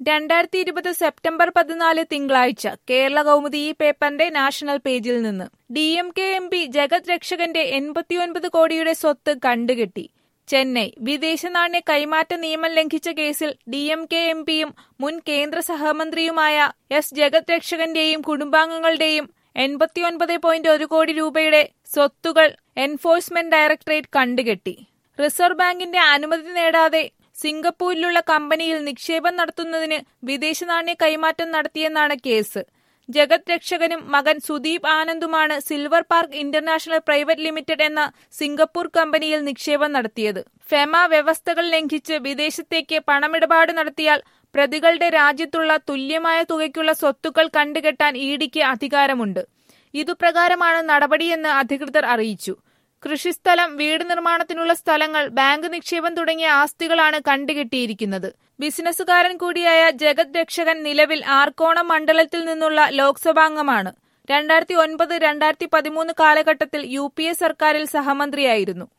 രണ്ടായിരത്തി ഇരുപത് സെപ്റ്റംബർ പതിനാല് തിങ്കളാഴ്ച കേരള കൗമുദി ഈ പേപ്പറിന്റെ നാഷണൽ പേജിൽ നിന്ന് D M K M P Jagath രക്ഷകന്റെ എൺപത്തിയൊൻപത് കോടിയുടെ സ്വത്ത് കണ്ടുകെട്ടി ചെന്നൈ വിദേശ നാണ്യ കൈമാറ്റ നിയമം ലംഘിച്ച കേസിൽ ഡി എം കെ എം പിയും മുൻ കേന്ദ്ര സഹമന്ത്രിയുമായ എസ് ജഗത് രക്ഷകന്റെയും കുടുംബാംഗങ്ങളുടെയും എൺപത്തിയൊൻപത് പോയിന്റ് ഒരു കോടി രൂപയുടെ സ്വത്തുകൾ എൻഫോഴ്സ്മെന്റ് ഡയറക്ടറേറ്റ് കണ്ടുകെട്ടി റിസർവ് ബാങ്കിന്റെ അനുമതി നേടാതെ സിംഗപ്പൂരിലുള്ള കമ്പനിയിൽ നിക്ഷേപം നടത്തുന്നതിന് വിദേശ നാണ്യ കൈമാറ്റം നടത്തിയെന്നാണ് കേസ് ജഗത് രക്ഷകനും മകൻ സുദീപ് ആനന്ദുമാണ് silver park international private limited എന്ന സിംഗപ്പൂർ കമ്പനിയിൽ നിക്ഷേപം നടത്തിയത് ഫെമ വ്യവസ്ഥകൾ ലംഘിച്ച് വിദേശത്തേക്ക് പണമിടപാട് നടത്തിയാൽ പ്രതികളുടെ രാജ്യത്തുള്ള തുല്യമായ തുകയ്ക്കുള്ള സ്വത്തുക്കൾ കണ്ടുകെട്ടാൻ ഇഡിക്ക് അധികാരമുണ്ട് ഇതുപ്രകാരമാണ് നടപടിയെന്ന് അധികൃതർ അറിയിച്ചു കൃഷിസ്ഥലം വീട് നിർമ്മാണത്തിനുള്ള സ്ഥലങ്ങൾ ബാങ്ക് നിക്ഷേപം തുടങ്ങിയ ആസ്തികളാണ് കണ്ടുകെട്ടിയിരിക്കുന്നത് ബിസിനസ്സുകാരൻ കൂടിയായ ജഗത് രക്ഷകൻ നിലവിൽ ആർക്കോണം മണ്ഡലത്തിൽ നിന്നുള്ള ലോക്സഭാംഗമാണ് രണ്ടായിരത്തി ഒൻപത് രണ്ടായിരത്തി പതിമൂന്ന് കാലഘട്ടത്തിൽ യു പി എ സർക്കാരിൽ സഹമന്ത്രിയായിരുന്നു